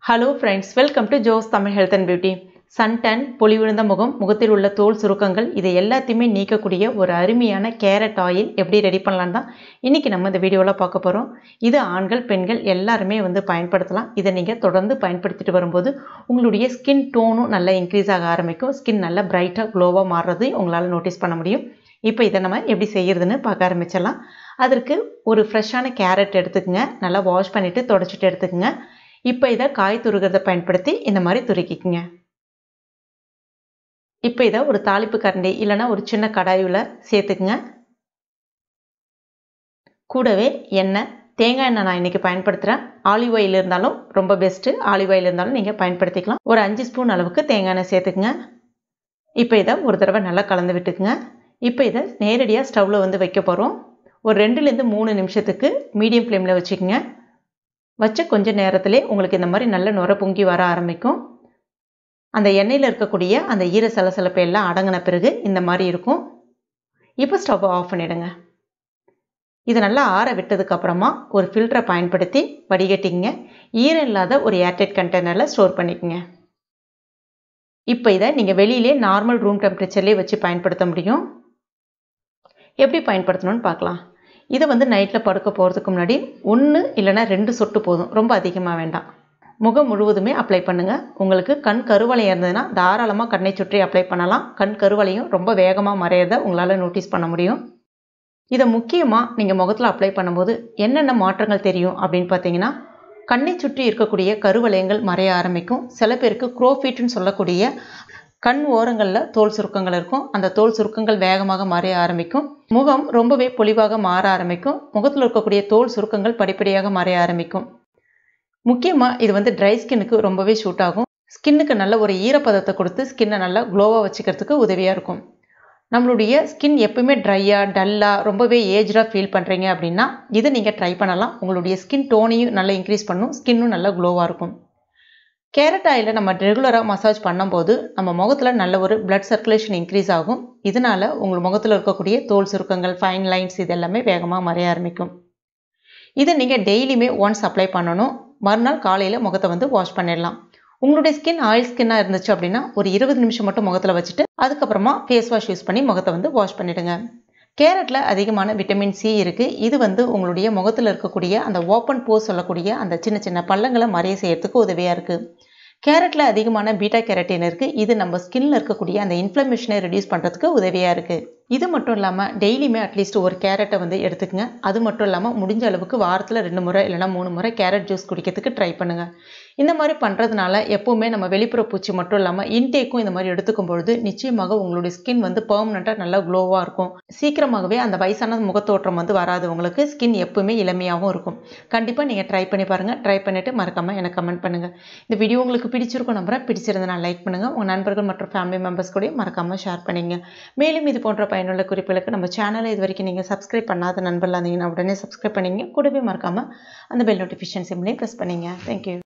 hello friends welcome to Jos Tamil health and beauty suntan பொலிவிழுந்த முகம் முகத்தில் உள்ள தோல் சுருக்கங்கள் இதை எல்லாத்தையுமே நீக்கக்கூடிய ஒரு அருமையான கேரட் ஆயில் எப்படி ரெடி பண்ணலான்னு தான் இன்றைக்கி நம்ம இந்த வீடியோவில் பார்க்க போகிறோம் இது ஆண்கள் பெண்கள் எல்லாருமே வந்து பயன்படுத்தலாம் இதை நீங்கள் தொடர்ந்து பயன்படுத்திட்டு வரும்போது உங்களுடைய ஸ்கின் டோனும் நல்லா இன்க்ரீஸ் ஆக ஆரம்பிக்கும் ஸ்கின் நல்லா பிரைட்டாக க்ளோவாக மாறுறது உங்களால் நோட்டீஸ் பண்ண முடியும் இப்போ இதை நம்ம எப்படி செய்கிறதுன்னு பார்க்க ஆரம்பிச்சிடலாம் அதற்கு ஒரு ஃப்ரெஷ்ஷான கேரட் எடுத்துக்கங்க நல்லா வாஷ் பண்ணிவிட்டு தொடச்சிட்டு எடுத்துக்கங்க இப்போ இதை காய் துருகிறத பயன்படுத்தி இந்த மாதிரி துருக்கிக்குங்க இப்போ இதை ஒரு தாளிப்பு கரண்டி இல்லைனா ஒரு சின்ன கடாயில் சேர்த்துக்குங்க கூடவே எண்ணெய் தேங்காய் எண்ணெய் நான் இன்றைக்கி பயன்படுத்துகிறேன் ஆலிவ் ஆயில் இருந்தாலும் ரொம்ப பெஸ்ட்டு ஆலிவ் ஆயில் இருந்தாலும் நீங்கள் பயன்படுத்திக்கலாம் ஒரு அஞ்சு ஸ்பூன் அளவுக்கு தேங்காய் எண்ணெய் சேர்த்துக்குங்க இப்போ இதை ஒரு தடவை நல்லா கலந்து விட்டுக்குங்க இப்போ இதை நேரடியாக ஸ்டவ்வில் வந்து வைக்க போகிறோம் ஒரு ரெண்டுலேருந்து மூணு நிமிஷத்துக்கு மீடியம் ஃப்ளேமில் வச்சுக்கோங்க வச்ச கொஞ்ச நேரத்திலே உங்களுக்கு இந்த மாதிரி நல்ல நுர பொங்கி வர ஆரம்பிக்கும் அந்த எண்ணெயில் இருக்கக்கூடிய அந்த ஈர சலசலப்பை எல்லாம் அடங்கின பிறகு இந்த மாதிரி இருக்கும் இப்போ ஸ்டவ் ஆஃப் பண்ணிவிடுங்க இது நல்லா ஆற விட்டதுக்கப்புறமா ஒரு ஃபில்டரை பயன்படுத்தி வடிகட்டிங்க ஈரம் இல்லாத ஒரு ஏர்டைட் கண்டெய்னரில் ஸ்டோர் பண்ணிக்கோங்க இப்போ இதை நீங்கள் வெளியிலே நார்மல் ரூம் டெம்பரேச்சர்லேயே வச்சு பயன்படுத்த முடியும் எப்படி பயன்படுத்தணும்னு பார்க்கலாம் இதை வந்து நைட்டில் படுக்க போகிறதுக்கு முன்னாடி ஒன்று இல்லைனா ரெண்டு சொட்டு போதும் ரொம்ப அதிகமாக வேண்டாம் முகம் முழுவதுமே அப்ளை பண்ணுங்கள் உங்களுக்கு கண் கருவளையம் இருந்ததுன்னா தாராளமாக கண்ணை சுற்றி அப்ளை பண்ணலாம் கண் கருவளையும் ரொம்ப வேகமாக மறையிறத உங்களால் நோட்டீஸ் பண்ண முடியும் இதை முக்கியமாக நீங்கள் முகத்தில் அப்ளை பண்ணும்போது என்னென்ன மாற்றங்கள் தெரியும் அப்படின்னு பார்த்தீங்கன்னா கண்ணை சுற்றி இருக்கக்கூடிய கருவளையங்கள் மறைய ஆரம்பிக்கும் சில பேருக்கு குரோஃபீட்டுன்னு சொல்லக்கூடிய கண் ஓரங்களில் தோல் சுருக்கங்கள் இருக்கும் அந்த தோல் சுருக்கங்கள் வேகமாக மறைய ஆரம்பிக்கும் முகம் ரொம்பவே பொலிவாக மாற ஆரம்பிக்கும் முகத்தில் இருக்கக்கூடிய தோல் சுருக்கங்கள் படிப்படியாக மறைய ஆரம்பிக்கும் முக்கியமாக இது வந்து ட்ரை ஸ்கின்னுக்கு ரொம்பவே ஷூட் ஆகும் ஸ்கின்னுக்கு நல்ல ஒரு ஈரப்பதத்தை கொடுத்து ஸ்கின்னை நல்லா க்ளோவாக வச்சுக்கிறதுக்கு உதவியாக இருக்கும் நம்மளுடைய ஸ்கின் எப்பவுமே ட்ரையாக டல்லாக ரொம்பவே ஏஜ்டாக ஃபீல் பண்ணுறீங்க அப்படின்னா இது நீங்கள் ட்ரை பண்ணலாம் உங்களுடைய ஸ்கின் டோனையும் நல்லா இன்க்ரீஸ் பண்ணும் ஸ்கின்னும் நல்லா க்ளோவாக இருக்கும் கேரட் ஆயிலை நம்ம ரெகுலராக மசாஜ் பண்ணும்போது நம்ம முகத்தில் நல்ல ஒரு பிளட் சர்க்குலேஷன் இன்க்ரீஸ் ஆகும் இதனால் உங்கள் முகத்தில் இருக்கக்கூடிய தோல் சுருக்கங்கள் ஃபைன் லைன்ஸ் இது எல்லாமே வேகமாக மறைய ஆரம்பிக்கும் இதை நீங்கள் டெய்லியுமே ஒன்ஸ் அப்ளை பண்ணணும் மறுநாள் காலையில் முகத்தை வந்து வாஷ் பண்ணிடலாம் உங்களுடைய ஸ்கின் ஆயில் ஸ்கின்னாக இருந்துச்சு அப்படின்னா ஒரு இருபது நிமிஷம் மட்டும் முகத்தில் வச்சுட்டு அதுக்கப்புறமா ஃபேஸ் வாஷ் யூஸ் பண்ணி முகத்தை வந்து வாஷ் பண்ணிவிடுங்க கேரட்டில் அதிகமான விட்டமின் சி இருக்குது இது வந்து உங்களுடைய முகத்தில் இருக்கக்கூடிய அந்த ஓப்பன் போஸ் சொல்லக்கூடிய அந்த சின்ன சின்ன பள்ளங்களை மறைய செய்யறதுக்கு உதவியாக இருக்குது கேரட்டில் அதிகமான பீட்டா கேரட்டின் இருக்குது இது நம்ம ஸ்கின்ல இருக்கக்கூடிய அந்த இன்ஃப்ளமேஷனை ரெடியூஸ் பண்ணுறதுக்கு உதவியாக இருக்குது இது மட்டும் இல்லாமல் டெய்லியுமே அட்லீஸ்ட் ஒரு கேரட்டை வந்து எடுத்துக்கங்க அது மட்டும் இல்லாமல் முடிஞ்ச அளவுக்கு வாரத்தில் ரெண்டு முறை இல்லைனா மூணு முறை கேரட் ஜூஸ் குடிக்கிறதுக்கு ட்ரை பண்ணுங்கள் இந்த மாதிரி பண்ணுறதுனால எப்போவுமே நம்ம வெளிப்புற பூச்சி மட்டும் இல்லாமல் இன்டேக்கும் இந்த மாதிரி எடுத்துக்கும் பொழுது நிச்சயமாக உங்களுடைய ஸ்கின் வந்து பெர்மனண்ட்டாக நல்லா க்ளோவாக இருக்கும் சீக்கிரமாகவே அந்த வயசான முகத்தோற்றம் வந்து வராது உங்களுக்கு ஸ்கின் எப்பவுமே இளமையாகவும் இருக்கும் கண்டிப்பாக நீங்கள் ட்ரை பண்ணி பாருங்கள் ட்ரை பண்ணிவிட்டு மறக்காமல் எனக்கு கமெண்ட் பண்ணுங்கள் இந்த வீடியோ உங்களுக்கு பிடிச்சிருக்கும் நம்புறேன் பிடிச்சிருந்தா லைக் பண்ணுங்கள் உங்கள் நண்பர்கள் மற்றும் ஃபேமிலி மெம்பர்ஸ் கூட மறக்காமல் ஷேர் பண்ணிங்க மேலும் இது போன்ற பயனுள்ள குறிப்புகளுக்கு நம்ம சேனலை இது வரைக்கும் நீங்கள் சப்ஸ்கிரைப் பண்ணாத நண்பர்களாக இருந்தீங்கன்னா உடனே சப்ஸ்கிரைப் பண்ணிங்க கூடவே மறக்காமல் அந்த பெல் நோட்டிஃபிகேஷன் சிம்லேயும் ப்ரெஸ் பண்ணிங்க தேங்க்யூ